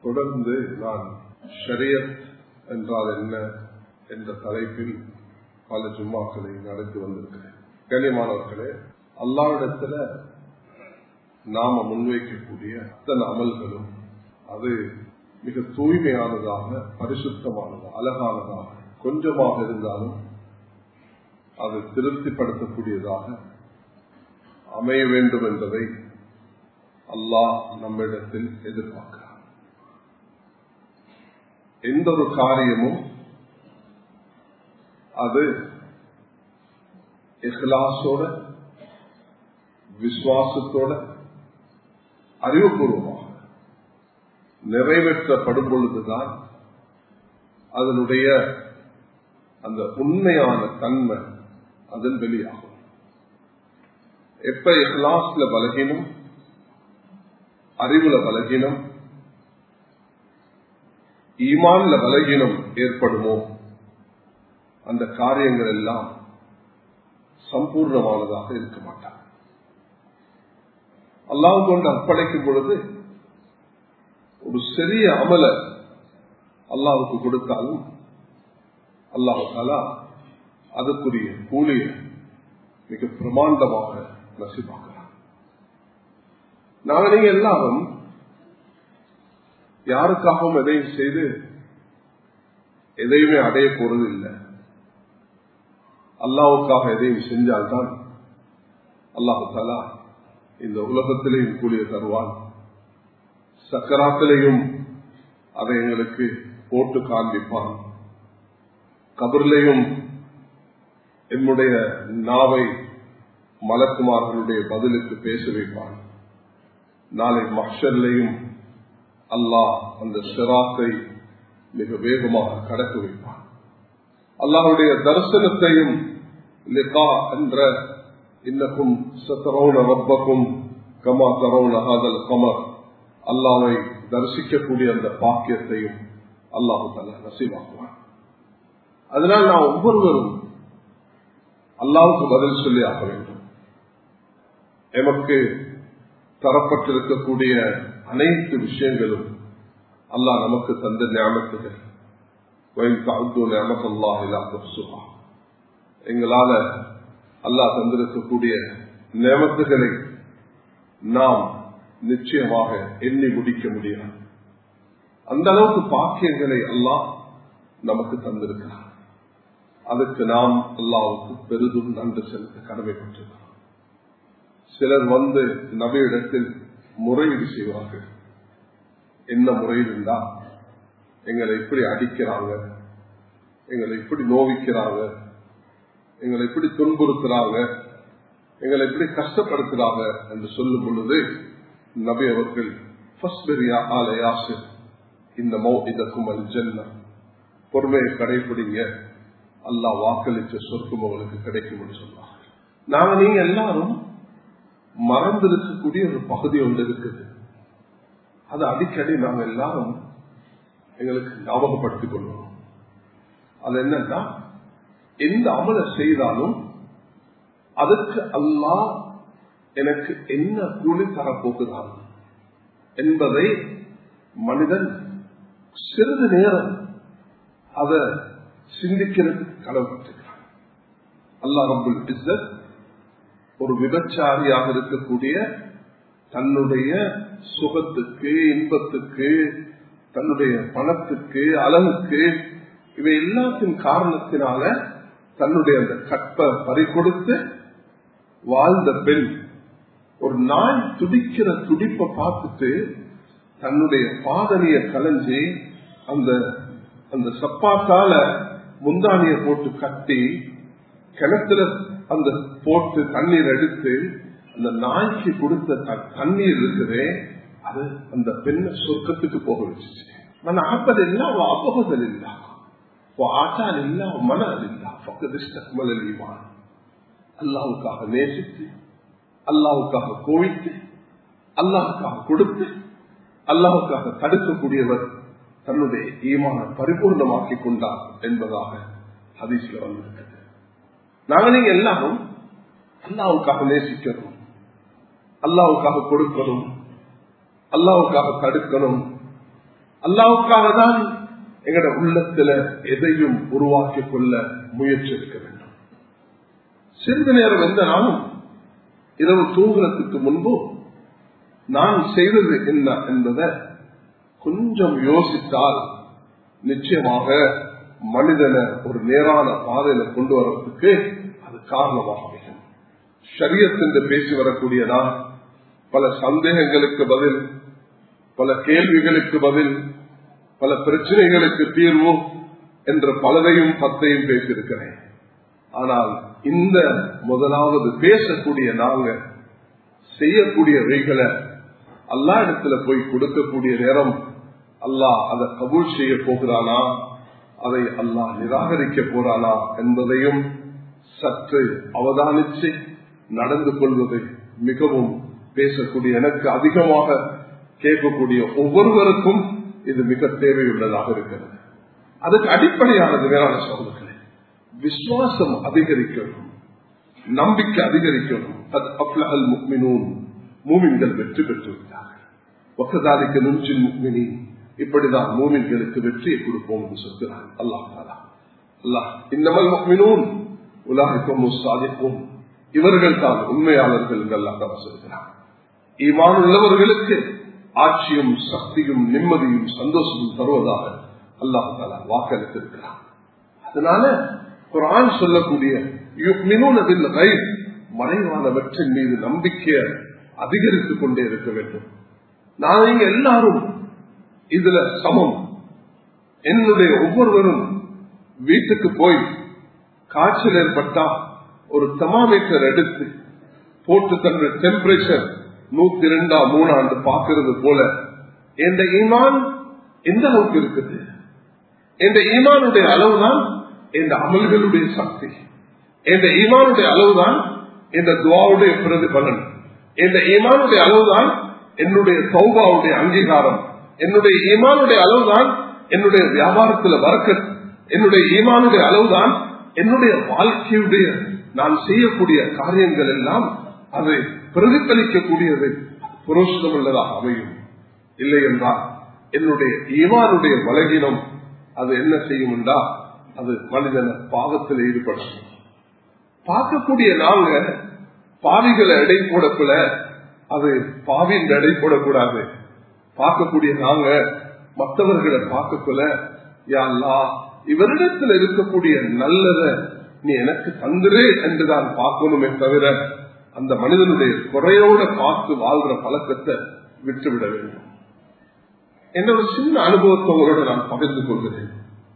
தொடர்ந்து நான் ஷரியத் என்றால் என்ன என்ற தலைப்பில் பல ஜும்மாக்களை நடத்தி வந்திருக்கிறேன் கண்ணியமானவர்களே அல்லாவிடத்துல நாம முன்வைக்கக்கூடிய அத்தனை அமல்களும் அது மிக தூய்மையானதாக பரிசுத்தமானதாக அழகானதாக கொஞ்சமாக இருந்தாலும் அது திருப்திப்படுத்தக்கூடியதாக அமைய வேண்டும் என்பதை அல்லாஹ் நம்மிடத்தில் எதிர்பார்க்கிறார் எந்த ஒரு காரியமும் அது இஹ்லாசோட விசுவாசத்தோட அறிவுபூர்வமாக நிறைவேற்றப்படும் பொழுதுதான் அதனுடைய அந்த உண்மையான தன்மை அதன் வெளியாகும் எப்ப இஹ்லாஸ்ல பலகீனம் அறிவுல பலகீனம் ஈமான்ல பலகீனம் ஏற்படுமோ அந்த காரியங்கள் எல்லாம் சம்பூர்ணமானதாக இருக்க மாட்டார் அல்லாஹ் கொண்டு அர்ப்பணிக்கும் பொழுது ஒரு சிறிய அமல அல்லாவுக்கு கொடுத்தாலும் அல்லாஹாலா அதுக்குரிய கூலிய மிக பிரமாண்டமாக நசிப்பாக்கிறார் நாங்கள் நீங்க எல்லாரும் யாருக்காகவும் எதையும் செய்து எதையுமே அடைய போறது இல்லை அல்லாவுக்காக எதையும் செஞ்சால்தான் அல்லாஹு தாலா இந்த உலகத்திலேயும் கூலிய தருவான் சக்கராத்திலையும் அதை எங்களுக்கு போட்டு காண்பிப்பான் கபர்லையும் என்னுடைய நாவை மலக்குமார்களுடைய பதிலுக்கு பேச வைப்பான் நாளை மஷர்லையும் அல்லாஹ் அந்த சிராத்தை மிக வேகமாக கடக்க வைப்பான் அல்லாஹுடைய தரிசனத்தையும் லிகா என்ற இன்னக்கும் சத்தரவுன ரப்பக்கும் கமா தரவுன ஹாதல் கமர் அல்லாவை தரிசிக்கக்கூடிய அந்த பாக்கியத்தையும் அல்லாஹு தலா நசீவாக்குவான் அதனால் நான் ஒவ்வொருவரும் அல்லாவுக்கு பதில் சொல்லி ஆக வேண்டும் எமக்கு தரப்பட்டிருக்கக்கூடிய அனைத்து விஷயங்களும் அல்லாஹ் நமக்கு தந்த ஞாபகத்துகள் எங்களால அல்லாஹ் தந்திருக்கக்கூடிய நியமத்துகளை நாம் நிச்சயமாக எண்ணி முடிக்க முடியாது அந்த அளவுக்கு பாக்கியங்களை அல்லாஹ் நமக்கு தந்திருக்கிறார் அதுக்கு நாம் அல்லாவுக்கு பெரிதும் நன்றி செலுத்த கடமைப்பட்டிருக்கிறோம் சிலர் வந்து நபையிடத்தில் முறையீடு செய்வார்கள் என்ன முறையீடுண்டா எங்களை இப்படி அடிக்கிறாங்க எங்களை இப்படி நோவிக்கிறாங்க எங்களை இப்படி துன்புறுத்துறாங்க எங்களை இப்படி கஷ்டப்படுத்துறாங்க என்று சொல்லும் பொழுது நபி அவர்கள் இந்த மௌ இதற்கும் ஜென்ன பொறுமையை கடைபிடிங்க அல்லா வாக்களிச்ச சொர்க்கம் அவங்களுக்கு கிடைக்கும் என்று சொன்னாங்க நாங்க நீங்க எல்லாரும் மறந்திருக்கக்கூடிய ஒரு பகுதி ஒன்று இருக்குது அது அடிக்கடி நாங்க எல்லாரும் எங்களுக்கு ஞாபகப்படுத்திக் கொள்வோம் அது என்னன்னா எந்த அமல செய்தாலும் அதுக்கு அல்லா எனக்கு என்ன கூலி தரப்போகிறான் என்பதை மனிதன் சிறிது நேரம் அதை சிந்திக்கிறதுக்கு கடவுப்பட்டிருக்கிறான் அல்லா ரபுல் இஸ்ஸத் ஒரு விபச்சாரியாக இருக்கக்கூடிய தன்னுடைய சுகத்துக்கு இன்பத்துக்கு தன்னுடைய பணத்துக்கு அழகுக்கு இவை எல்லாத்தின் காரணத்தினால தன்னுடைய அந்த கற்ப பறிகொடுத்து வாழ்ந்த பெண் ஒரு நாய் துடிக்கிற துடிப்பை பார்த்துட்டு தன்னுடைய பாதனைய கலைஞ்சி அந்த அந்த சப்பாத்தால முந்தானிய போட்டு கட்டி கிணத்துல அந்த போட்டு தண்ணீர் எடுத்து அந்த நாய்க்கு கொடுத்த தண்ணீர் இருக்குதே அது அந்த பெண்ணை சொர்க்கத்துக்கு போக வச்சுச்சு நான் ஆப்பதெல்லாம் அபகதல் இல்லா ஆட்டால் இல்லா மனால் இல்லா பக்கதிஷ்டமலில் ஈமான் அல்லாவுக்காக நேசித்து அல்லாவுக்காக கோவித்து அல்லாவுக்காக கொடுத்து அல்லாவுக்காக தடுக்கக்கூடியவர் தன்னுடைய ஈமான பரிபூர்ணமாக்கி கொண்டார் என்பதாக ஹதீஸ்ல வந்திருக்கிறது நாங்க நீங்க எல்லாரும் அல்லாவுக்காக நேசிக்கணும் அல்லாவுக்காக கொடுக்கணும் அல்லாவுக்காக தடுக்கணும் அல்லாவுக்காக தான் எங்கட உள்ளத்துல எதையும் உருவாக்கிக் கொள்ள முயற்சி எடுக்க வேண்டும் சிறிது நேரம் எந்த நாளும் இரவு தூங்குறதுக்கு முன்பு நான் செய்தது என்ன என்பதை கொஞ்சம் யோசித்தால் நிச்சயமாக மனிதனை ஒரு நேரான பாதையில கொண்டு வர்றதுக்கு அது காரணமாக அமையும் சரியத்தின் பேசி வரக்கூடியதா பல சந்தேகங்களுக்கு பதில் பல கேள்விகளுக்கு பதில் பல பிரச்சனைகளுக்கு தீர்வு என்ற பலதையும் பத்தையும் பேசியிருக்கிறேன் ஆனால் இந்த முதலாவது பேசக்கூடிய நாங்க செய்யக்கூடியவைகளை அல்லா இடத்துல போய் கொடுக்கக்கூடிய நேரம் அல்லாஹ் அதை கபூல் செய்ய போகிறானா அதை அல்லாஹ் நிராகரிக்க போறானா என்பதையும் சற்று அவதானிச்சு நடந்து கொள்வது மிகவும் பேசக்கூடிய எனக்கு அதிகமாக கேட்கக்கூடிய ஒவ்வொருவருக்கும் இது மிக தேவையுள்ளதாக இருக்கிறது அதுக்கு அடிப்படையானது வேறான சோதர்களே விசுவாசம் அதிகரிக்கணும் நம்பிக்கை அதிகரிக்கணும் அது அப்லஹல் முக்மினூன் மூமின்கள் வெற்றி பெற்று விட்டார்கள் ஒக்கதாலிக்கு நுஞ்சின் முக்மினி இப்படிதான் மூமின்களுக்கு வெற்றியை கொடுப்போம் என்று சொல்கிறார் அல்லாஹ் தாலா அல்லாஹ் இன்னமல் முக்மினூன் உலகிக்கும் சாதிக்கும் இவர்கள் தான் உண்மையாளர்கள் என்று அல்லாஹ் தாலா சொல்கிறார் ஈமான் உள்ளவர்களுக்கு ஆட்சியும் சக்தியும் நிம்மதியும் சந்தோஷமும் தருவதாக அல்லாஹ் தாலா வாக்களித்திருக்கிறார் அதனால குரான் சொல்லக்கூடிய மறைவானவற்றின் மீது நம்பிக்கையை அதிகரித்துக் கொண்டே இருக்க வேண்டும் நான் இங்க எல்லாரும் இதுல சமம் என்னுடைய ஒவ்வொருவரும் வீட்டுக்கு போய் காய்ச்சல் ஏற்பட்டா ஒரு தெர்மாமீட்டர் எடுத்து போட்டு தன்னுடைய டெம்பரேச்சர் நூத்தி ரெண்டா மூணாண்டு பாக்குறது போல எந்த ஈமான் எந்த அளவுக்கு இருக்குது எந்த ஈமானுடைய அளவுதான் இந்த அமல்களுடைய சக்தி இந்த ஈமானுடைய அளவுதான் இந்த துவாவுடைய பிரதிபலன் இந்த ஈமானுடைய அளவுதான் என்னுடைய சௌபாவுடைய அங்கீகாரம் என்னுடைய ஈமானுடைய அளவுதான் என்னுடைய வியாபாரத்துல வரக்க என்னுடைய ஈமானுடைய அளவுதான் என்னுடைய வாழ்க்கையுடைய நான் செய்யக்கூடிய காரியங்கள் எல்லாம் அதை பிரதிபலிக்கக்கூடியது புரோஷனம் உள்ளதாக அமையும் இல்லை என்றால் என்னுடைய ஈமானுடைய பலகீனம் அது என்ன செய்யும் என்றா அது மனிதன பாவத்தில் ஈடுபடும் பார்க்கக்கூடிய நாங்க பாவிகளை எடை போடக்குள்ள அது பாவின் எடை போடக்கூடாது பார்க்கக்கூடிய நாங்க மற்றவர்களை பார்க்கக்குள்ள யாழ்லா இவரிடத்தில் இருக்கக்கூடிய நல்லத நீ எனக்கு தந்துரு என்றுதான் பார்க்கணுமே தவிர அந்த மனிதனுடைய குறையோட பார்த்து வாழ்ற பழக்கத்தை விட்டுவிட வேண்டும் என்னோட சின்ன அனுபவத்தை உங்களோட நான் பகிர்ந்து கொள்கிறேன்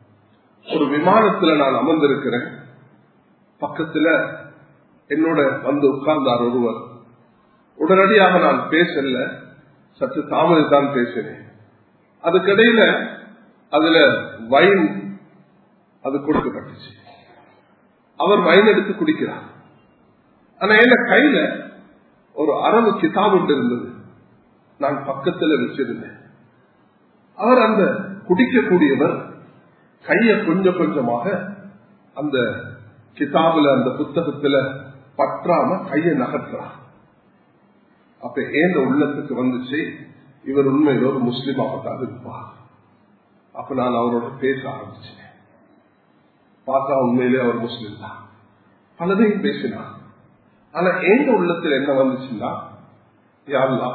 ஒரு விமானத்துல நான் அமர்ந்திருக்கிறேன் பக்கத்துல என்னோட வந்து உட்கார்ந்தார் ஒருவர் உடனடியாக நான் பேசல சற்று தாமதித்தான் பேசினேன் அதுக்கிடையில அதுல வைன் அது கொடுக்கப்பட்டுச்சு அவர் வைன் எடுத்து குடிக்கிறார் ஆனா என்ன கையில ஒரு அரபு கிதாபு இருந்தது நான் பக்கத்துல வச்சிருந்தேன் அவர் அந்த குடிக்கக்கூடியவர் கைய கொஞ்சம் கொஞ்சமாக அந்த கிதாபுல அந்த புத்தகத்துல பற்றாம கைய நகர்த்துறார் அப்ப ஏந்த உள்ளத்துக்கு வந்துச்சு இவர் உண்மையில ஒரு முஸ்லீமாகத்தான் இருப்பார் அப்ப நான் அவரோட பேச ஆரம்பிச்சேன் பார்த்தா உண்மையிலே அவர் முஸ்லீம் தான் பலதையும் பேசினார் ஆனா எங்க உள்ளத்துல என்ன வந்துச்சுன்னா யாருலா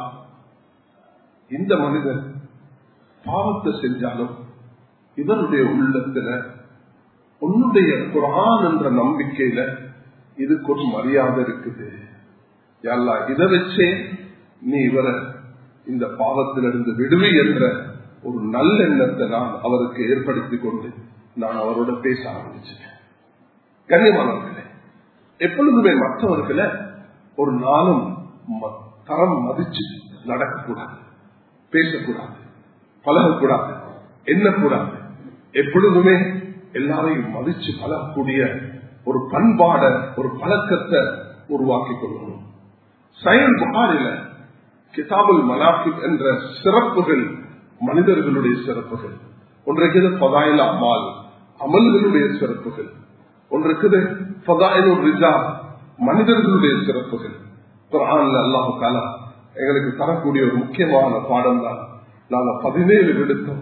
இந்த மனிதன் பாவத்தை செஞ்சாலும் இவருடைய உள்ளத்துல உன்னுடைய குரான் என்ற நம்பிக்கையில இதுக்கு ஒரு மரியாதை இருக்குது யாழ்லா இதை வச்சே நீ இவரை இந்த பாவத்திலிருந்து விடுவி என்ற ஒரு நல்லெண்ணத்தை நான் அவருக்கு ஏற்படுத்தி கொண்டு நான் அவரோட பேச ஆரம்பிச்சேன் கண்ணியமானவர்களே எப்பொழுதுமே மற்றவர்களை ஒரு நாளும் தரம் மதிச்சு நடக்கக்கூடாது பேசக்கூடாது பழகக்கூடாது எண்ணக்கூடாது எப்பொழுதுமே எல்லாரையும் மதிச்சு பழகக்கூடிய ஒரு பண்பாட ஒரு பழக்கத்தை உருவாக்கி கொள்ளணும் சயன் புகாரில கிதாபுல் மனாஃபிக் என்ற சிறப்புகள் மனிதர்களுடைய சிறப்புகள் ஒன்றைக்கு பதாயில் அம்மாள் அமல்களுடைய சிறப்புகள் ஒன்றுக்குது ரிஜா மனிதர்களுடைய சிறப்புகள் குரான்ல அல்லாஹு காலா எங்களுக்கு தரக்கூடிய ஒரு முக்கியமான பாடம் தான் நாங்க பதினேழு எடுத்தோம்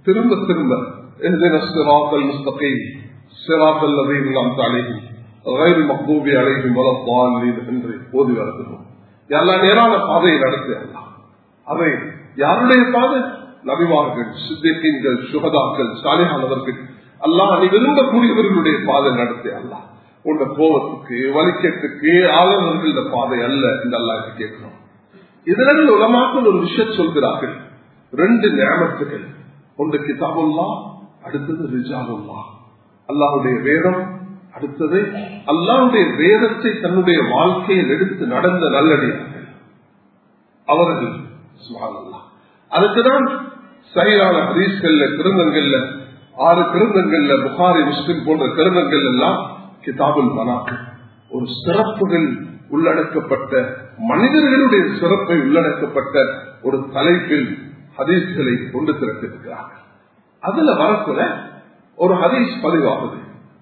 திரும்ப திரும்ப اهدنا الصراط المستقيم صراط الذين انعمت عليهم غير المغضوب عليهم ولا الضالين என்று ஓதி வருகிறோம் எல்லா நேரான பாதையை நடத்தி அல்லாஹ் அவை யாருடைய பாதை நபிமார்கள் சித்திகீன்கள் சுகதாக்கள் சாலையானவர்கள் அல்லாஹ் நீ விரும்பக்கூடியவர்களுடைய பாதை நடத்தி அல்லாஹ் உண்ட கோபத்துக்கு வலிக்கத்துக்கு ஆளுநர்கள் பாதை அல்ல என்று அல்லாஹ் கேட்கிறோம் இதனால் உலமாக்கள் ஒரு விஷயம் சொல்கிறார்கள் ரெண்டு நியமத்துகள் ஒன்று கிதாபுல்லா அடுத்தது ரிஜாலுல்லா அல்லாஹுடைய வேதம் அடுத்தது அல்லாஹுடைய வேதத்தை தன்னுடைய வாழ்க்கையில் எடுத்து நடந்த நல்லடியார்கள் அவர்கள் சுகானல்லா அதுக்குதான் சரியான ஹரீஸ்கள்ல கிருந்தங்கள்ல ஆறு கிருந்தங்கள்ல புகாரி முஸ்லிம் போன்ற கிருந்தங்கள் எல்லாம் கிதாபுல் மனாக்கு ஒரு சிறப்புகள் உள்ளடக்கப்பட்ட மனிதர்களுடைய சிறப்பை உள்ளடக்கப்பட்ட ஒரு தலைப்பில் ஹதீஸ்களை கொண்டு திரட்டிருக்கிறார்கள் அதுல வரக்குல ஒரு ஹதீஸ் பதிவாகுது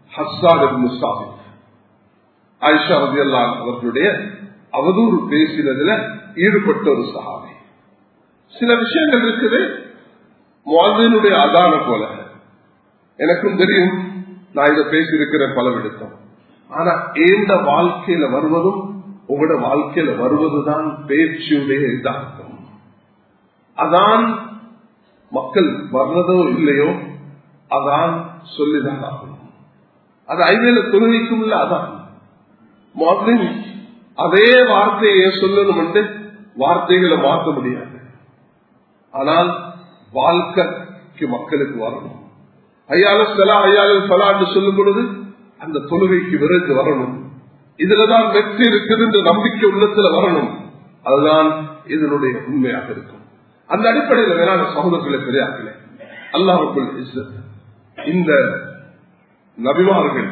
ஆயிஷா ரதியல்லான் அவர்களுடைய அவதூறு பேசினதுல ஈடுபட்ட ஒரு சகாபி சில விஷயங்கள் இருக்குது மாதினுடைய அதான போல எனக்கும் தெரியும் நான் இதை பேசியிருக்கிறேன் பல விடுத்தோம் ஆனா ஏந்த வாழ்க்கையில வருவதும் உங்களோட வாழ்க்கையில வருவதுதான் பேச்சுடைய இதாகும் அதான் மக்கள் வர்றதோ இல்லையோ அதான் சொல்லிதான் ஆகணும் அது ஐவேல தொழுகைக்கும் இல்ல அதான் மாதிரி அதே வார்த்தையை சொல்லணும் என்று வார்த்தைகளை மாற்ற முடியாது ஆனால் வாழ்க்கைக்கு மக்களுக்கு வரணும் ஐயால சலா ஐயால சலா என்று சொல்லும் பொழுது அந்த தொழுகைக்கு விரைந்து வரணும் இதுலதான் வெற்றி இருக்குது என்ற நம்பிக்கை உள்ளத்துல வரணும் அதுதான் இதனுடைய உண்மையாக இருக்கும் அந்த அடிப்படையில் வேணான சகோதரர்களை பெரியார்களே அல்லாஹுக்குள் இந்த நபிமார்கள்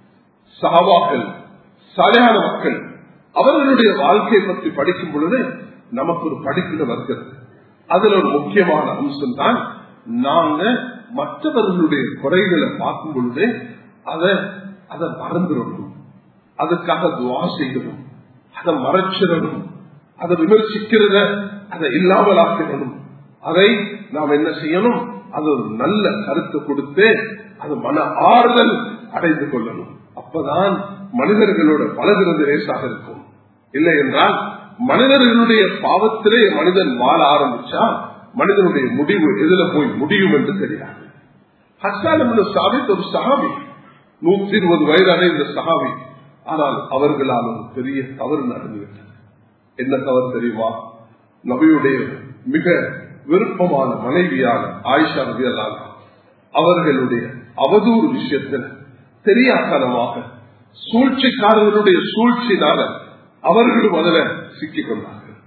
சகாபாக்கள் சாலையான மக்கள் அவர்களுடைய வாழ்க்கையை பற்றி படிக்கும் பொழுது நமக்கு ஒரு படிப்பிட வருகிறது அதுல ஒரு முக்கியமான அம்சம் தான் நாங்க மற்றவர்களுடைய குறைகளை பார்க்கும் பொழுது அதை அதை மறந்துடணும் அதுக்காக துவா செய்யணும் அதை மறைச்சிடணும் அதை விமர்சிக்கிறத அதை இல்லாமல் ஆக்கிடணும் அதை நாம் என்ன செய்யணும் அது ஒரு நல்ல கருத்தை கொடுத்து அது மன ஆறுதல் அடைந்து கொள்ளணும் அப்பதான் மனிதர்களோட பலகிறது லேசாக இருக்கும் இல்லை என்றால் மனிதர்களுடைய பாவத்திலே மனிதன் வாழ ஆரம்பிச்சா மனிதனுடைய முடிவு எதுல போய் முடியும் என்று தெரியாது ஹஸ்தானம் சாபித் ஒரு சகாபி நூத்தி இருபது வயது அடைந்த சகாபி ஆனால் அவர்களால் ஒரு பெரிய தவறு நடந்துவிட்டது என்ன தவறு தெரியுமா நபியுடைய மிக விருப்பமான மனைவியான ஆயிஷா நபியல்லான அவர்களுடைய அவதூறு விஷயத்தில் தெரியாதனமாக சூழ்ச்சிக்காரர்களுடைய சூழ்ச்சினால அவர்களும் அதில் சிக்கிக் கொண்டார்கள்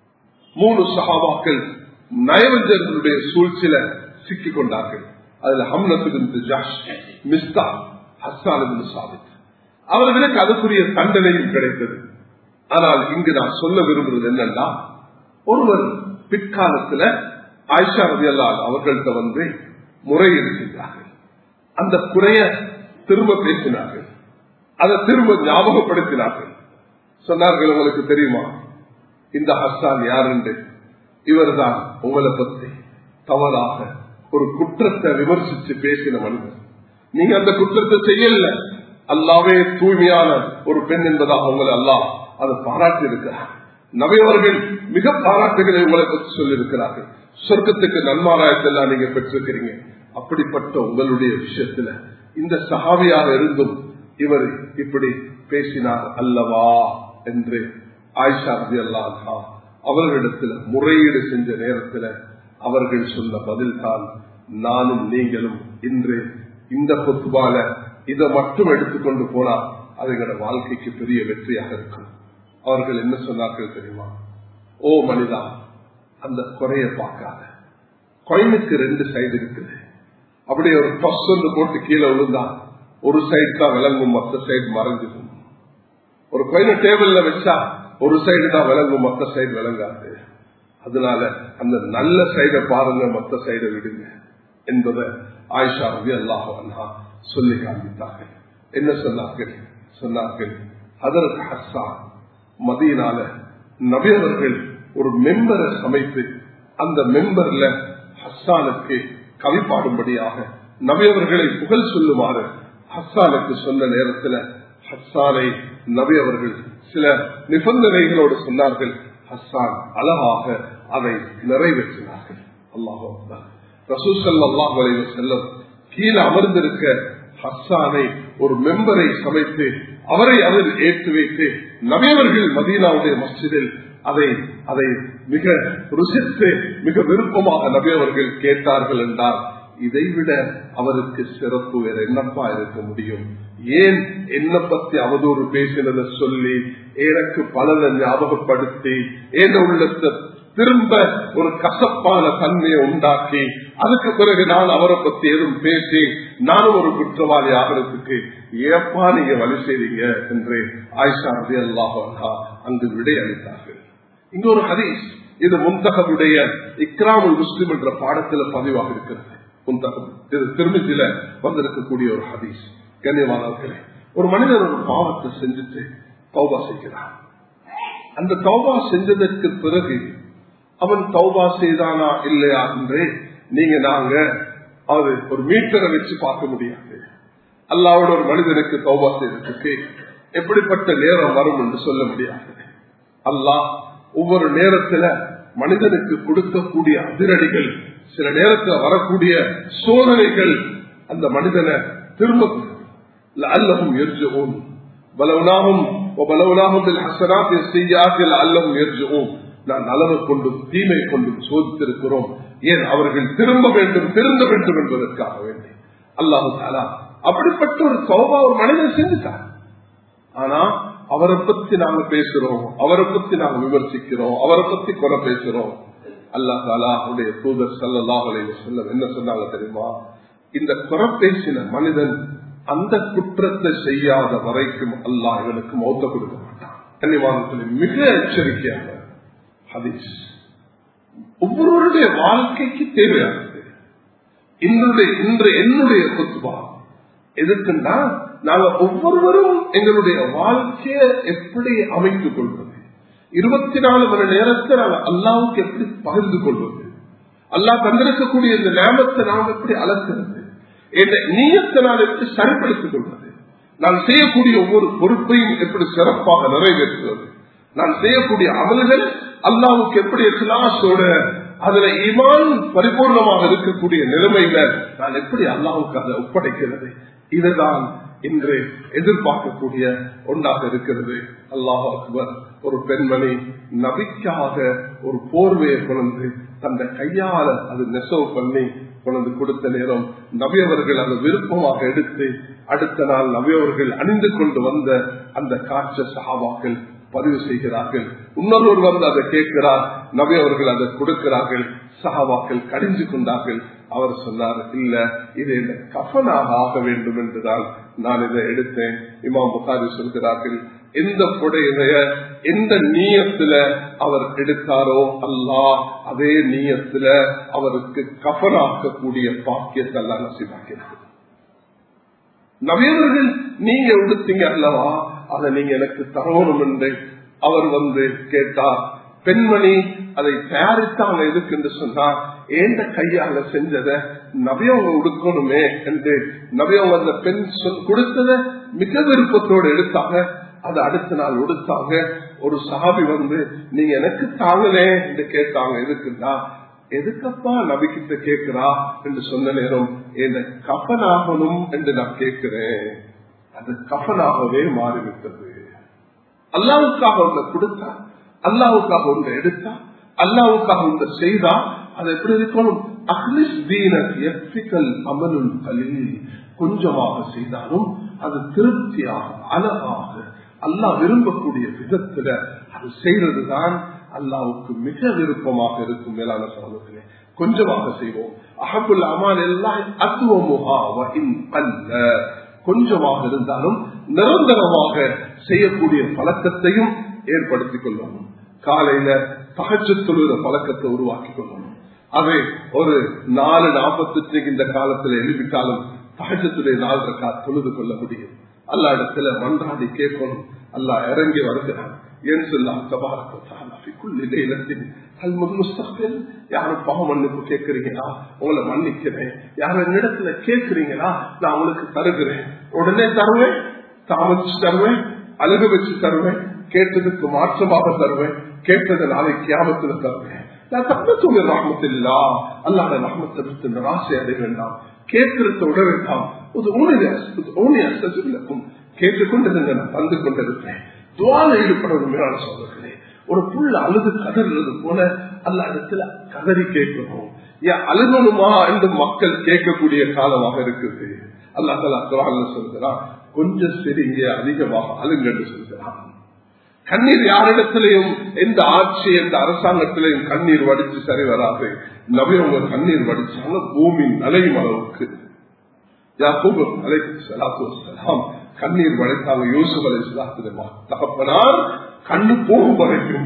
மூணு சகாபாக்கள் நயவஞ்சர்களுடைய சூழ்ச்சியில சிக்கிக் கொண்டார்கள் அதுல ஹம்னத்து ஜாஷ் மிஸ்தா ஹஸ்தான் சாபித் அவர்களுக்கு அதுக்குரிய தண்டனையும் கிடைத்தது ஆனால் இங்கு நான் சொல்ல விரும்புவது என்னன்னா ஒருவர் பிற்காலத்துல ஆயிஷா ரவி அல்லால் அவர்கள்ட்ட வந்து முறையீடு செய்தார்கள் அந்த குறைய திரும்ப பேசினார்கள் அதை திரும்ப ஞாபகப்படுத்தினார்கள் சொன்னார்கள் உங்களுக்கு தெரியுமா இந்த ஹஸ்தான் யார் என்று இவர்தான் உங்களை பற்றி தவறாக ஒரு குற்றத்தை விமர்சித்து பேசின மனிதர் நீங்க அந்த குற்றத்தை செய்யல அல்லாவே தூய்மையான ஒரு பெண் என்பதாக உங்களை அல்லாஹ் அதை பாராட்டி இருக்கிறார் நபையவர்கள் மிக பாராட்டுகளை உங்களை பற்றி சொல்லியிருக்கிறார்கள் சொர்க்கத்துக்கு நன்மாராயத்தெல்லாம் நீங்க பெற்றிருக்கிறீங்க அப்படிப்பட்ட உங்களுடைய விஷயத்துல இந்த சகாவியாக இருந்தும் இவர் இப்படி பேசினார் அல்லவா என்று ஆயிஷா ரதி அல்லா அவர்களிடத்துல முறையீடு செஞ்ச நேரத்துல அவர்கள் சொன்ன பதில் தான் நானும் நீங்களும் இன்று இந்த பொத்துவால இதை மட்டும் எடுத்துக்கொண்டு போனா அது எங்களோட வாழ்க்கைக்கு பெரிய வெற்றியாக இருக்கும் அவர்கள் என்ன சொன்னார்கள் தெரியுமா ஓ மனிதா அந்த குறைய பார்க்காத கொயினுக்கு ரெண்டு சைடு இருக்குது அப்படியே ஒரு டொஸ் ஒன்று போட்டு கீழே விழுந்தா ஒரு சைடு தான் விளங்கும் மற்ற சைடு மறைஞ்சிடும் ஒரு கொயின டேபிள்ல வச்சா ஒரு சைடு தான் விளங்கும் மற்ற சைடு விளங்காது அதனால அந்த நல்ல சைடை பாருங்க மற்ற சைடை விடுங்க என்பதை ஆயிஷா ரவி அல்லாஹா சொல்லி காண்பித்தார்கள் என்ன சொன்னார்கள் சொன்னார்கள் அதற்கு ஹஸ்ஸான் மதியனால நபியவர்கள் ஒரு மெம்பரை சமைத்து அந்த மெம்பர்ல ஹஸ்ஸானுக்கு கவி பாடும்படியாக நபியவர்களை புகழ் சொல்லுமாறு ஹஸ்ஸானுக்கு சொன்ன நேரத்தில் ஹஸ்ஸானை நபி அவர்கள் சில நிபந்தனைகளோடு சொன்னார்கள் ஹஸ்ஸான் அழகாக அதை நிறைவேற்றினார்கள் அல்லாஹோ ரசூசல் அல்லாஹ் வரைவு செல்லும் கீழே அமர்ந்திருக்க ஹஸ்ஸானை ஒரு மெம்பரை சமைத்து அவரை அதில் ஏற்று வைத்து நபியவர்கள் மதீனாவுடைய மஸ்ஜிதில் அதை அதை மிக ருசித்து மிக விருப்பமாக நபியவர்கள் கேட்டார்கள் என்றால் இதைவிட அவருக்கு சிறப்பு வேற என்னப்பா இருக்க முடியும் ஏன் என்ன பத்தி அவதூறு பேசினதை சொல்லி எனக்கு பலனை ஞாபகப்படுத்தி ஏன் உள்ளத்தை திரும்ப ஒரு கசப்பான தன்மையை உண்டாக்கி அதுக்கு பிறகு நான் அவரை பத்தி எதுவும் பேசி நானும் ஒரு குற்றவாளி ஆகிறதுக்கு ஏப்பா நீங்க வழி செய்றீங்க என்று ஆயிஷா ரதி அல்லாஹா அங்கு விடை அளித்தார்கள் இன்னொரு ஹதீஸ் இது முந்தகவுடைய இக்ராமுல் முஸ்லிம் என்ற பாடத்தில் பதிவாக இருக்கிறது முந்தகம் இது திருமதியில வந்திருக்கக்கூடிய ஒரு ஹதீஸ் கண்ணியமானவர்களே ஒரு மனிதர் ஒரு பாவத்தை செஞ்சுட்டு தௌபா செய்கிறார் அந்த தௌபா செஞ்சதற்கு பிறகு அவன் தௌபா செய்தானா இல்லையா என்று நீங்க நாங்க அது ஒரு மீட்டரை வச்சு பார்க்க முடியாது அல்லாவோட ஒரு மனிதனுக்கு தௌபா செய்யறதுக்கு எப்படிப்பட்ட நேரம் வரும் என்று சொல்ல முடியாது அல்லாஹ் ஒவ்வொரு நேரத்துல மனிதனுக்கு கொடுக்கக்கூடிய அதிரடிகள் சில நேரத்தில் வரக்கூடிய சோதனைகள் அந்த மனிதனை திரும்ப அல்லவும் எரிஜவும் பலவனாகும் பலவனாகும் ஹசனாத் செய்யாத்தில் அல்லவும் எரிஜவும் நான் நலவை கொண்டும் தீமை கொண்டும் சோதித்திருக்கிறோம் ஏன் அவர்கள் திரும்ப வேண்டும் திருந்த வேண்டும் என்பதற்காக வேண்டி அல்லாஹு தாலா அப்படிப்பட்ட ஒரு சோபா ஒரு மனிதன் செஞ்சுட்டார் ஆனா அவரை பத்தி நாங்க பேசுறோம் அவரை பத்தி நாங்க விமர்சிக்கிறோம் அவரை பத்தி குறை பேசுறோம் அல்லா தாலா அவருடைய தூதர் சல்லாஹ் செல்ல என்ன சொன்னாங்க தெரியுமா இந்த குறை பேசின மனிதன் அந்த குற்றத்தை செய்யாத வரைக்கும் அல்லாஹ் இவனுக்கு மௌத்த கொடுக்க மாட்டான் கன்னிவாதத்தில் மிக எச்சரிக்கையாக ஹதீஸ் ஒவ்வொருவருடைய வாழ்க்கைக்கு தேவையானது இன்றைய இன்று என்னுடைய குத்துபா எதுக்குன்னா நாங்க ஒவ்வொருவரும் எங்களுடைய வாழ்க்கையை எப்படி அமைத்துக் கொள்வது இருபத்தி நாலு மணி நேரத்தை நாங்க அல்லாவுக்கு எப்படி பகிர்ந்து கொள்வது அல்லா தந்திருக்கக்கூடிய இந்த நேமத்தை நாம் எப்படி அலசுறது என்ற நீயத்தை நான் எப்படி சரிப்படுத்திக் கொள்வது நான் செய்யக்கூடிய ஒவ்வொரு பொறுப்பையும் எப்படி சிறப்பாக நிறைவேற்றுவது நான் செய்யக்கூடிய அமல்கள் அல்லாவுக்கு எப்படி கிளாஸோட அதுல இமான் பரிபூர்ணமாக இருக்கக்கூடிய நிலைமையில நான் எப்படி அல்லாவுக்கு அதை ஒப்படைக்கிறது இதுதான் இன்று எதிர்பார்க்கக்கூடிய ஒன்றாக இருக்கிறது அல்லாஹ் அக்பர் ஒரு பெண்மணி நபிக்காக ஒரு போர்வையை கொண்டு தந்த கையால அது நெசவு பண்ணி கொண்டு கொடுத்த நேரம் நபியவர்கள் அதை விருப்பமாக எடுத்து அடுத்த நாள் நபியவர்கள் அணிந்து கொண்டு வந்த அந்த காட்ச சகாபாக்கள் பதிவு செய்கிறார்கள் இன்னொருவர் வந்து அதை கேட்கிறார் நபி அவர்கள் அதை கொடுக்கிறார்கள் சகாபாக்கள் கடிஞ்சு கொண்டார்கள் அவர் சொன்னார் இல்ல இது என்ன கஃனாக ஆக வேண்டும் என்றுதான் நான் இதை எடுத்தேன் இமாம் புகாரி சொல்கிறார்கள் எந்த புடையினைய எந்த நீயத்துல அவர் எடுத்தாரோ அல்லா அதே நீயத்துல அவருக்கு கஃனாக்கக்கூடிய பாக்கியத்தை எல்லாம் நசிவாக்கிறார் நவியவர்கள் நீங்க உடுத்தீங்க அல்லவா அதை நீங்க எனக்கு தரணும் என்று அவர் வந்து கேட்டார் பெண்மணி அதை தயாரித்தாங்க எதுக்கு என்று சொன்னார் ஏந்த கையால செஞ்சத நபியவங்க உடுக்கணுமே என்று நபியவங்க அந்த பெண் கொடுத்தத மிக விருப்பத்தோடு எடுத்தாங்க அதை அடுத்த நாள் உடுத்தாங்க ஒரு சாபி வந்து நீங்க எனக்கு தாங்களே என்று கேட்டாங்க எதுக்குன்னா எதுக்கப்பா நபிக்கிட்ட கேட்கிறா என்று சொன்ன நேரம் என்ன கப்பனாகணும் என்று நான் கேட்கிறேன் அது கஃபனாகவே மாறிவிட்டது அல்லாவுக்காக ஒன்றை கொடுத்தா அல்லாவுக்காக ஒன்றை எடுத்தா அல்லாவுக்காக ஒன்றை செய்தா அது எப்படி இருக்கணும் அஹ்லிஸ் தீனல் அமலுல் கலில் கொஞ்சமாக செய்தாலும் அது திருப்தியாக அழகாக அல்லாஹ் விரும்பக்கூடிய விதத்துல அது செய்யறதுதான் அல்லாவுக்கு மிக விருப்பமாக இருக்கும் மேலான சமூகத்திலே கொஞ்சமாக செய்வோம் அகபுல் அமால் எல்லாம் அத்துவமுகா அல்ல கொஞ்சமாக இருந்தாலும் நிரந்தரமாக செய்யக்கூடிய பழக்கத்தையும் ஏற்படுத்திக் கொள்ளணும் காலையில பகச்சு தொழுகிற பழக்கத்தை உருவாக்கி கொள்ளணும் அது ஒரு நாலு நாற்பத்தி இந்த காலத்துல எழுப்பிட்டாலும் பகச்சத்துடைய நாள் இருக்கா தொழுது கொள்ள முடியும் அல்லா இடத்துல மன்றாடி கேட்கணும் அல்லா இறங்கி வருகிறான் ஏன் சொல்லலாம் அல் முஸ்தபில் யாரும் பாவ மன்னிப்பு கேட்கறீங்களா உங்களை மன்னிக்கிறேன் யாரும் என்னிடத்துல கேட்கறீங்களா நான் உங்களுக்கு தருகிறேன் உடனே தருவேன் தாமதிச்சு தருவேன் அழுக வச்சு தருவேன் கேட்டதுக்கு மாற்றமாக தருவேன் கேட்டது நாளை கியாமத்துல தருவேன் நான் தப்பத்தூங்க ராமத்தில்லா அல்லாத ராமத்தை விட்டு நிராசை அடைய வேண்டாம் கேட்கிறத விட வேண்டாம் ஒரு ஊனிய அசதிக்கும் கேட்டுக்கொண்டிருங்க நான் தந்து கொண்டிருப்பேன் துவால ஈடுபடணும் மேலான சொல்லுகிறேன் ஒரு புள்ள அழுது கதறது போல அல்ல இடத்துல கதறி கேட்கணும் ஏன் அழுகணுமா என்று மக்கள் கேட்கக்கூடிய காலமாக இருக்குது அல்லா தலா சொல்கிறான் கொஞ்சம் சரிங்க அதிகமாக அழுங்கன்னு சொல்கிறான் கண்ணீர் யாரிடத்திலையும் எந்த ஆட்சி எந்த அரசாங்கத்திலையும் கண்ணீர் வடிச்சு சரி வராது நபி அவங்க கண்ணீர் வடிச்சாங்க பூமி நலையும் அளவுக்கு யாக்கூப் அலைக்கு சலாத்து வசலாம் கண்ணீர் வளைத்தாங்க யூசுப் அலை சலாத்து தகப்பனார் கண்ணு போகும் வரைக்கும்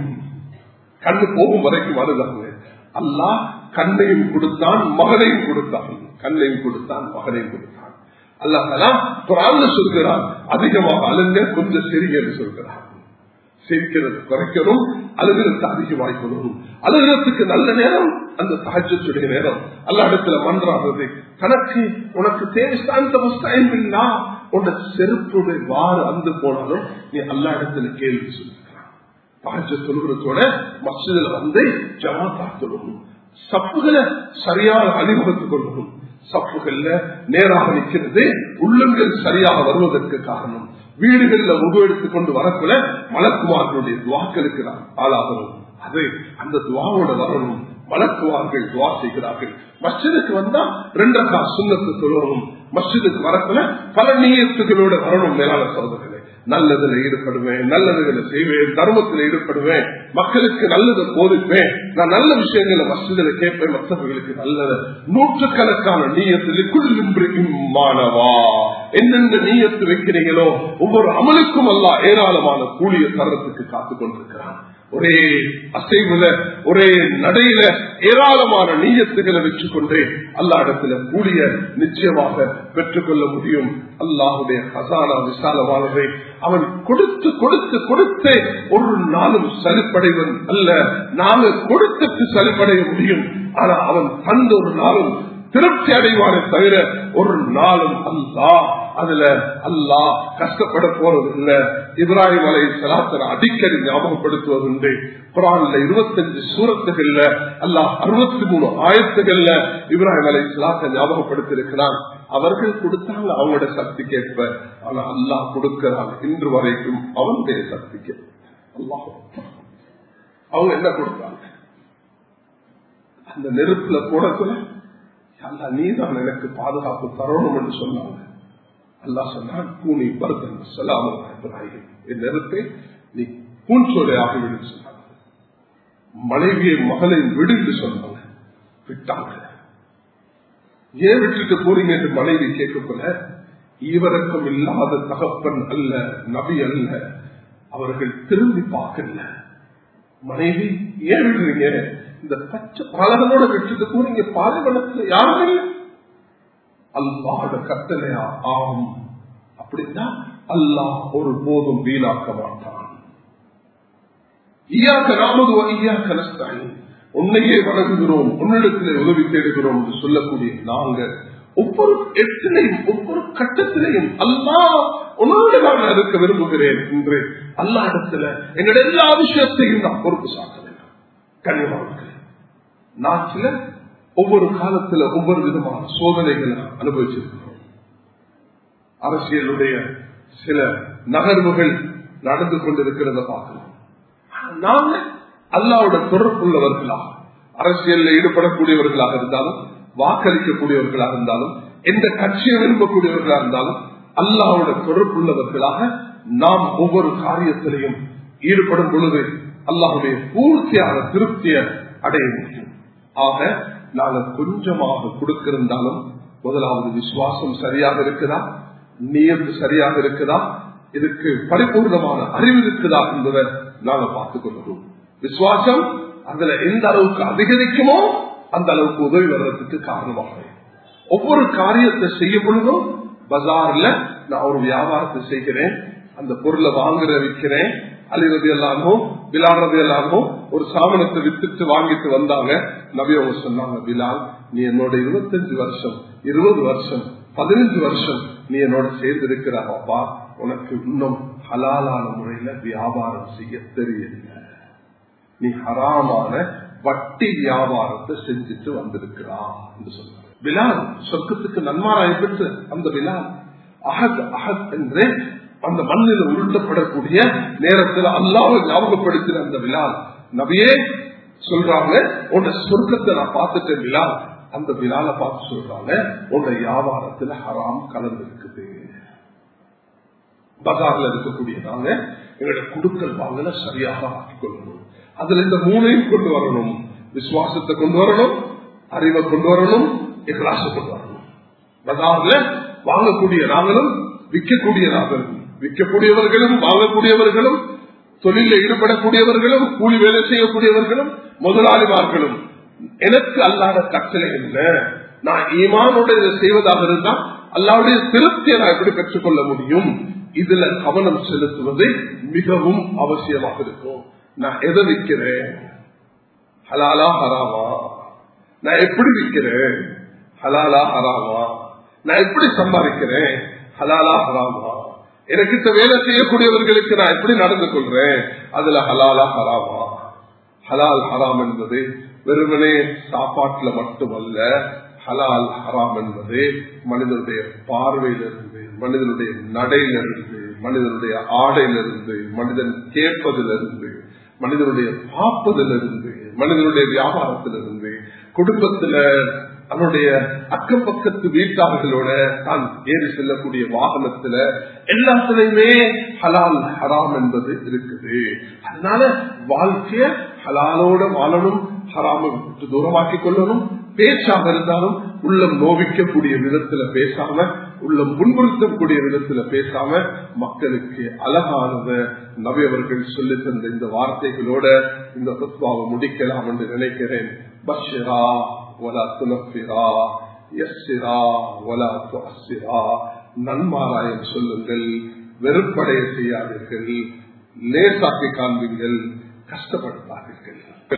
கண்ணு போகும் வரைக்கும் அழுதாங்க அல்லாஹ் கண்ணையும் கொடுத்தான் மகனையும் கொடுத்தான் கண்ணையும் கொடுத்தான் மகனையும் கொடுத்தான் அல்லாஹ் குரான் சொல்கிறான் அதிகமாக அழுங்க கொஞ்சம் சிறிய சொல்கிறான் சிரிக்கிறது குறைக்கணும் அழுகிறதுக்கு அதிகமாக்கணும் அழுகிறதுக்கு நல்ல நேரம் அந்த தாஜத்துடைய நேரம் அல்ல இடத்துல மன்றாடுறது தனக்கு உனக்கு தேவைஸ்தான் உன்ன செருப்புடைய வாறு அந்து போனாலும் நீ அல்லா இடத்துல கேள்வி சொல்லிருக்கிறான் தாஜ சொல்கிறதோட மசிதில் வந்து ஜமாத்தா சொல்லணும் சப்புகளை சரியான அறிமுகத்துக் கொள்ளணும் சப்புகள்ல நேராக நிற்கிறது உள்ளங்கள் சரியாக வருவதற்கு காரணம் வீடுகள்ல உருவ எடுத்துக் கொண்டு வரக்குள்ள மலக்குமார்களுடைய துவாக்களுக்கு நாம் ஆளாகணும் அது அந்த துவாவோட வரணும் மலக்குவார்கள் துவா செய்கிறார்கள் மஸ்ஜிதுக்கு வந்தா ரெண்டக்கா சுண்ணத்து சொல்லணும் மஸ்ஜிதுக்கு வரக்குள்ள பல நீயத்துகளோட வரணும் மேலான சோதர்களே நல்லதுல ஈடுபடுவேன் நல்லதுகளை செய்வேன் தர்மத்தில் ஈடுபடுவேன் மக்களுக்கு நல்லதை போதிப்பேன் நான் நல்ல விஷயங்களை மசிதில கேட்பேன் மற்றவர்களுக்கு நல்லது நூற்றுக்கணக்கான நீயத்தில் மாணவா என்னென்ன நீயத்து வைக்கிறீங்களோ ஒவ்வொரு அமலுக்கும் அல்ல ஏராளமான கூலிய தரத்துக்கு காத்துக் கொண்டிருக்கிறான் ஒரே அசைவுல ஒரே நடையில ஏராளமான நீயத்துகளை வச்சுக்கொண்டே அல்லா இடத்துல கூலிய நிச்சயமாக பெற்றுக்கொள்ள முடியும் அல்லாஹுடைய ஹசானா விசாலமானதை அவன் கொடுத்து கொடுத்து கொடுத்து ஒரு நாளும் சரிப்படைவன் அல்ல நாங்கள் கொடுத்துட்டு சரிப்படைய முடியும் ஆனா அவன் தந்த ஒரு நாளும் திருப்தி அடைவானே தவிர ஒரு நாளும் அல்லா அதுல அல்லா கஷ்டப்பட போறது இல்ல இப்ராஹிம் அலை சலாத்தனை அடிக்கடி ஞாபகப்படுத்துவதுண்டு குரான்ல இருபத்தஞ்சு சூரத்துகள்ல அல்லாஹ் அறுபத்தி மூணு ஆயத்துகள்ல இப்ராஹிம் அலை சலாத்தை ஞாபகப்படுத்திருக்கிறான் அவர்கள் கொடுத்தாங்க அவங்களோட சக்திக்கேற்ப ஆனா அல்லாஹ் கொடுக்கிறான் இன்று வரைக்கும் அவனுடைய சக்திக்கு அல்லாஹ் அவங்க என்ன கொடுத்தாங்க அந்த நெருப்புல போடத்துல அல்லா நீதான் எனக்கு பாதுகாப்பு தரணும் என்று சொன்னாங்க அல்லா சொன்னான் பூனி பருத்தன் சொல்லாமல் இப்ராஹிம் என் நெருப்பை நீ பூஞ்சோலை ஆகிவிடு சொன்னாங்க மனைவியை மகளை விடுந்து சொன்னாங்க விட்டாங்க ஏன் விட்டுட்டு போறீங்க என்று மனைவி கேட்கப்பட ஈவரக்கம் இல்லாத தகப்பன் அல்ல நபி அல்ல அவர்கள் திரும்பி பார்க்கல மனைவி ஏன் விடுறீங்க இந்த பச்சை பாலகனோட விட்டுட்டு போறீங்க பாலைவனத்துல யாரும் இல்லை அல்லாட கட்டளையா ஆகும் அப்படின்னா அல்லாஹ் ஒரு போதும் வீணாக்க மாட்டான் ஈயாக்க நாமது ஈயாக்க நஸ்தாயி உன்னையே வணங்குகிறோம் உன்னிடத்திலே உதவி தேடுகிறோம் என்று சொல்லக்கூடிய நாங்க ஒவ்வொரு இடத்திலையும் ஒவ்வொரு கட்டத்திலையும் அல்லா உன்னோட நான் இருக்க விரும்புகிறேன் என்று அல்லா இடத்துல எங்களுடைய எல்லா விஷயத்தையும் நான் பொறுப்பு சாக்க வேண்டும் கண்ணியமானவர்களே நாட்டில ஒவ்வொரு காலத்துல ஒவ்வொரு விதமான சோதனைகளை அனுபவிச்சிருக்கிறோம் அரசியலுடைய சில நகர்வுகள் நடந்து கொண்டிருக்கிறத பார்க்கிறோம் நாங்க அல்லாவோட தொடர்புள்ளவர்களாக அரசியலில் ஈடுபடக்கூடியவர்களாக இருந்தாலும் வாக்களிக்கக்கூடியவர்களாக இருந்தாலும் எந்த கட்சியை விரும்பக்கூடியவர்களாக இருந்தாலும் அல்லாவோட தொடர்புள்ளவர்களாக நாம் ஒவ்வொரு காரியத்திலையும் ஈடுபடும் பொழுது அல்லாஹுடைய பூர்த்தியான திருப்தியை அடைய முடியும் ஆக நாங்கள் கொஞ்சமாக கொடுக்கிருந்தாலும் முதலாவது விசுவாசம் சரியாக இருக்குதா நியத்து சரியாக இருக்குதா இதுக்கு பரிபூர்ணமான அறிவு இருக்குதா என்பதை நாங்க பார்த்துக் கொள்கிறோம் விசுவாசம் அதுல எந்த அளவுக்கு அதிகரிக்குமோ அந்த அளவுக்கு உதவி வர்றதுக்கு காரணமாக ஒவ்வொரு காரியத்தை செய்ய பொழுதும் பஜார்ல நான் ஒரு வியாபாரத்தை செய்கிறேன் அந்த பொருளை வாங்குற விற்கிறேன் அழிவது எல்லாமோ பிலால் எல்லாரும் ஒரு சாமனத்தை வித்துட்டு வாங்கிட்டு வந்தாங்க நபி அவங்க சொன்னாங்க பிலால் நீ என்னோட இருபத்தஞ்சு வருஷம் இருபது வருஷம் பதினஞ்சு வருஷம் நீ என்னோட சேர்ந்து இருக்கிறாப்பா உனக்கு இன்னும் ஹலாலான முறையில வியாபாரம் செய்ய தெரியல நீ ஹராமான வட்டி வியாபாரத்தை செஞ்சுட்டு வந்திருக்கிறா என்று சொன்னார் பிலால் சொர்க்கத்துக்கு நன்மாராய் பெற்று அந்த பிலால் அகத் அகத் என்று அந்த மண்ணில் உருட்டப்படக்கூடிய நேரத்தில் அல்லாவை ஞாபகப்படுத்தின அந்த பிலால் நபியே சொல்றாங்க உன்னை சொர்க்கத்தை நான் பார்த்துட்டேன் பிலால் அந்த பிலால பார்த்து சொல்றாங்க உன்னை வியாபாரத்துல ஹராம் கலந்து இருக்குது பஜார்ல இருக்கக்கூடிய நாங்க எங்களோட குடுக்கல் வாங்கல சரியாக ஆக்கிக் கொள்ளணும் அதுல இந்த மூணையும் கொண்டு வரணும் விசுவாசத்தை கொண்டு வரணும் அறிவை கொண்டு வரணும் இகலாச கொண்டு வரணும் பஜார்ல வாங்கக்கூடிய நாங்களும் விற்கக்கூடிய நாங்களும் விற்கக்கூடியவர்களும் வாங்கக்கூடியவர்களும் தொழில ஈடுபடக்கூடியவர்களும் கூலி வேலை செய்யக்கூடியவர்களும் முதலாளிமார்களும் எனக்கு அல்லாத கட்டளை என்ன நான் ஈமானோட இதை செய்வதாக இருந்தால் அல்லாவுடைய திருப்தியை நான் எப்படி பெற்றுக்கொள்ள முடியும் இதுல கவனம் செலுத்துவது மிகவும் அவசியமாக இருக்கும் நான் எதை விற்கிறேன் ஹலாலா ஹராமா நான் எப்படி விற்கிறேன் ஹலாலா ஹராமா நான் எப்படி சம்பாதிக்கிறேன் ஹலாலா ஹராமா எனக்கிட்ட வேலை செய்யக்கூடியவர்களுக்கு நான் எப்படி நடந்து கொள்றேன் அதுல ஹலாலா ஹராமா ஹலால் ஹராம் என்பது வெறுமனே சாப்பாட்டுல மட்டுமல்ல ஹலால் ஹராம் என்பது மனிதனுடைய பார்வையிலிருந்து மனிதனுடைய நடையிலிருந்து மனிதனுடைய ஆடையிலிருந்து மனிதன் கேட்பதிலிருந்து மனிதனுடைய பார்ப்பதிலிருந்து மனிதனுடைய வியாபாரத்திலிருந்து குடும்பத்துல அவனுடைய அக்கம் பக்கத்து வீட்டாளர்களோட தான் ஏறி செல்லக்கூடிய வாகனத்துல எல்லாத்துலயுமே ஹலால் ஹராம் என்பது இருக்குது அதனால வாழ்க்கைய ஹலாலோட வாழணும் ஹராம விட்டு தூரமாக்கி கொள்ளணும் பேச்சாக இருந்தாலும் உள்ளம் நோவிக்கக்கூடிய விதத்துல பேசாம உள்ளம் முன்னிறுத்தக்கூடிய விதத்துல பேசாம மக்களுக்கு அழகானத நவியவர்கள் சொல்லி தந்த இந்த வார்த்தைகளோட இந்த தத்துவாவை முடிக்கலாம் என்று நினைக்கிறேன் பஷிரா ولا تنفرا يسرا ولا تؤسرا நன்மாராயம் சொல்லுங்கள் வெறுப்படைய செய்யாதீர்கள் லேசாக்கி காண்பீங்கள் கஷ்டப்படுத்தாதீர்கள்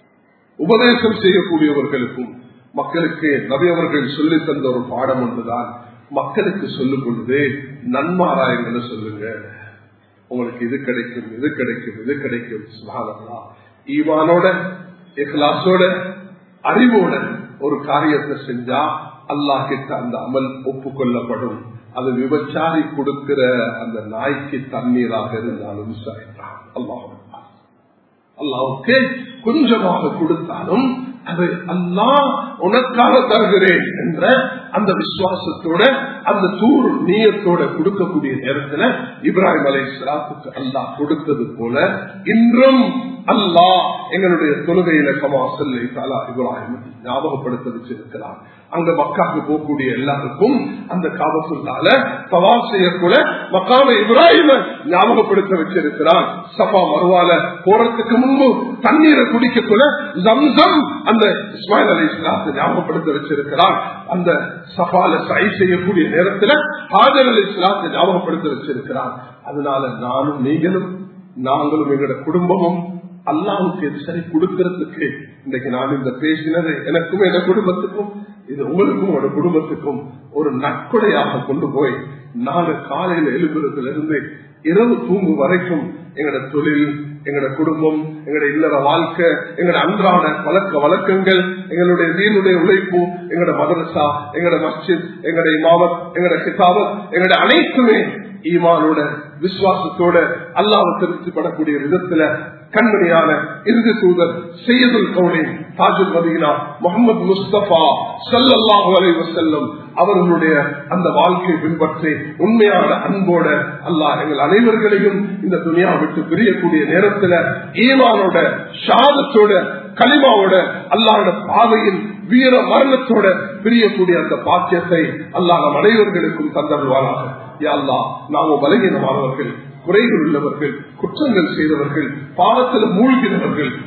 உபதேசம் செய்யக்கூடியவர்களுக்கும் மக்களுக்கு நபியவர்கள் சொல்லி தந்த ஒரு பாடம் ஒன்றுதான் மக்களுக்கு சொல்லும் பொழுது நன்மாராயங்களை சொல்லுங்க உங்களுக்கு இது கிடைக்கும் இது கிடைக்கும் இது கிடைக்கும் சுகாதாரா ஈவானோட இஹ்லாசோட அறிவோட ஒரு காரியத்தை செஞ்சா அல்லாஹ் கிட்ட அந்த அமல் ஒப்புக்கொள்ளப்படும் அது விபச்சாரி கொடுக்கிற அந்த நாய்க்கு தண்ணீராக இருந்தாலும் சரிதான் அல்லாஹ் அல்லாவுக்கு கொஞ்சமாக கொடுத்தாலும் அது அல்லா உனக்காக தருகிறேன் என்ற அந்த விசுவாசத்தோட அந்த தூர் நீயத்தோட கொடுக்கக்கூடிய நேரத்துல இப்ராஹிம் அலை சலாத்துக்கு அல்லாஹ் கொடுத்தது போல இன்றும் அல்லாஹ் எங்களுடைய தொழுகையில கமா சொல்லி தாலா இப்ராஹிம் ஞாபகப்படுத்த வச்சிருக்கிறார் அங்க மக்காக்கு போகக்கூடிய எல்லாருக்கும் அந்த காபத்துள்ளால தவா செய்யக்கூட மக்காம இப்ராஹிம ஞாபகப்படுத்த வச்சிருக்கிறார் சபா மறுவால போறதுக்கு முன்பு தண்ணீரை குடிக்கக்குள்ள ஜம்சம் அந்த இஸ்மாயில் அலி இஸ்லாத்தை ஞாபகப்படுத்த வச்சிருக்கிறார் அந்த சபால சை செய்யக்கூடிய நேரத்துல ஹாஜர் அலி இஸ்லாத்தை ஞாபகப்படுத்த வச்சிருக்கிறார் அதனால நானும் நீங்களும் நாங்களும் எங்களோட குடும்பமும் அல்லாவுக்கு எது சரி கொடுக்கறதுக்கு இன்னைக்கு நான் இந்த பேசினது எனக்கும் என் குடும்பத்துக்கும் இது உங்களுக்கும் உங்களோட குடும்பத்துக்கும் ஒரு நற்கொடையாக கொண்டு போய் நாங்க காலையில எழுப்புறதுல இருந்து இரவு தூங்கும் வரைக்கும் எங்களோட தொழில் எங்களோட குடும்பம் எங்களோட இல்லற வாழ்க்கை எங்களோட அன்றாட பழக்க வழக்கங்கள் எங்களுடைய வீணுடைய உழைப்பு எங்களோட மதரசா எங்களோட மஸ்ஜித் எங்களுடைய இமாமத் எங்களோட கிதாபத் எங்களோட அனைத்துமே ஈமானோட விசுவாசத்தோட அல்லாவை திருப்திப்படக்கூடிய விதத்துல கண்மணியான இறுதி தூதர் செய்யதுல் கவுனின் தாஜுல் மதீனா முகமது முஸ்தபா சல்லாஹு அலைவ செல்லும் அவர்களுடைய அந்த வாழ்க்கையை பின்பற்றி உண்மையான அன்போட அல்லாஹ் எங்கள் அனைவர்களையும் இந்த துணியா விட்டு பிரியக்கூடிய நேரத்துல ஈமானோட சாதத்தோட களிமாவோட அல்லாஹோட பாதையில் வீர மரணத்தோட பிரியக்கூடிய அந்த பாக்கியத்தை அல்லாஹ் நம் அனைவர்களுக்கும் தந்தருவாராக அல்லா நாம பலகீனமானவர்கள் குறைகள் உள்ளவர்கள் குற்றங்கள் செய்தவர்கள் பாவத்தில் மூழ்கினவர்கள்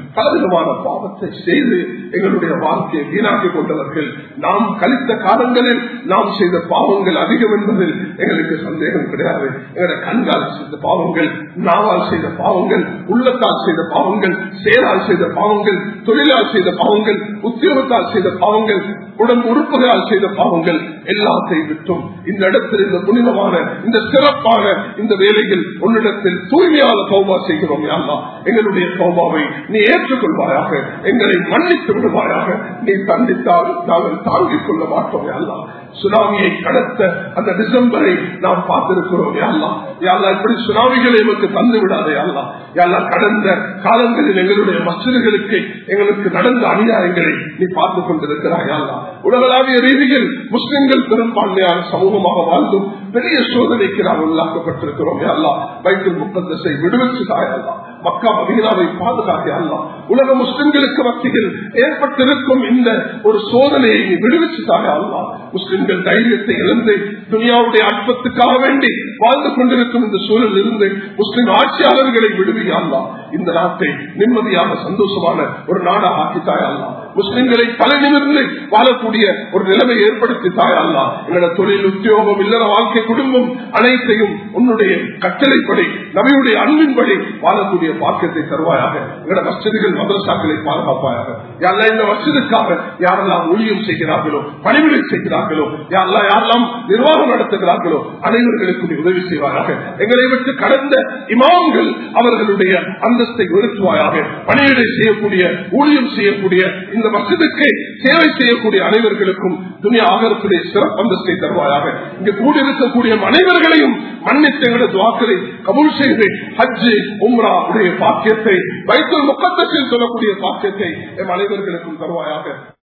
பலவிதமான பாவத்தை செய்து எங்களுடைய வாழ்க்கையை வீணாக்கிக் கொண்டவர்கள் நாம் கழித்த காலங்களில் நாம் செய்த பாவங்கள் அதிகம் என்பதில் எங்களுக்கு சந்தேகம் கிடையாது எங்களுடைய கண்கால் செய்த பாவங்கள் நாவால் செய்த பாவங்கள் உள்ளத்தால் செய்த பாவங்கள் செயலால் செய்த பாவங்கள் தொழிலால் செய்த பாவங்கள் உத்தியோகத்தால் செய்த பாவங்கள் உடம்பு உறுப்புகளால் செய்த பாவங்கள் எல்லாத்தையும் விட்டும் இந்த இடத்தில் இந்த புனிதமான இந்த சிறப்பான இந்த வேலையில் உன்னிடத்தில் தூய்மையான கௌபா செய்கிறோம் யாரா எங்களுடைய கௌபாவை நீ ஏற்றுக்கொள்வாயாக எங்களை மன்னித்து விடுவாயாக நீ தண்டித்தால் நாங்கள் தாங்கிக் கொள்ள மாட்டோம் யாரா சுனாமியை கடத்த அந்த டிசம்பரை நாம் பார்த்திருக்கிறோம் யாரா யாரா இப்படி சுனாமிகளை எமக்கு தந்து விடாதே யாரா யாரா கடந்த காலங்களில் எங்களுடைய மசிதர்களுக்கு எங்களுக்கு நடந்த அநியாயங்களை நீ பார்த்துக் கொண்டிருக்கிறாய் யாரா உலகளாவிய ரீதியில் முஸ்லிம்கள் பெரும்பான்மையான சமூகமாக வாழ்ந்தும் பெரிய சோதனைக்கு நாம் உள்ளாக்கப்பட்டிருக்கிறோம் யாரா பைக்கில் முப்பத்தசை விடுவிச்சு தாயல்லா மக்கா மதீனாவை பாதுகாக்கலாம் உலக முஸ்லிம்களுக்கு மத்தியில் ஏற்பட்டிருக்கும் இந்த ஒரு சோதனையை நீ விடுவிச்சு தாயல்லா முஸ்லிம்கள் தைரியத்தை இழந்து துனியாவுடைய அற்பத்துக்காக வேண்டி வாழ்ந்து கொண்டிருக்கும் இந்த சூழல் இருந்து முஸ்லிம் ஆட்சியாளர்களை விடுவியாங்களா இந்த நாட்டை நிம்மதியான சந்தோஷமான ஒரு நாடாக ஆக்கி தாயல்லா முஸ்லிம்களை தலை நிமிர்ந்து வாழக்கூடிய ஒரு நிலைமை ஏற்படுத்தி தாயல்லா எங்களோட தொழில் உத்தியோகம் இல்லற வாழ்க்கை குடும்பம் அனைத்தையும் உன்னுடைய கட்டளைப்படி நபியுடைய அன்பின்படி வாழக்கூடிய பாக்கியத்தை தருவாயாக எங்களோட மசிதிகள் மதரசாக்களை பாதுகாப்பாயாக யாரெல்லாம் இந்த மசிதுக்காக யாரெல்லாம் ஊழியம் செய்கிறார்களோ பணிவிடை செய்கிறார்களோ யாரெல்லாம் யாரெல்லாம் நிர்வாகம் நடத்துகிறார்களோ அனைவர்களுக்கும் நீ உதவி செய்வாயாக எங்களை விட்டு கடந்த இமாம்கள் அவர்களுடைய அந்தஸ்தை உயர்த்துவாயாக பணியிடை செய்யக்கூடிய ஊழியம் செய்யக்கூடிய இந்த மசிதுக்கு சேவை செய்யக்கூடிய அனைவர்களுக்கும் துணி ஆகரத்திலே சிறப்பு அந்தஸ்தை தருவாயாக இங்கு கூடியிருக்கக்கூடிய அனைவர்களையும் மன்னித்து எங்களது துவாக்களை கபூல் செய்து ஹஜ்ஜு உம்ரா உடைய பாக்கியத்தை வைத்தல் முக்கத்தில் சொல்லக்கூடிய பாக்கியத்தை எம் அனைவர்களுக்கும் தருவாயாக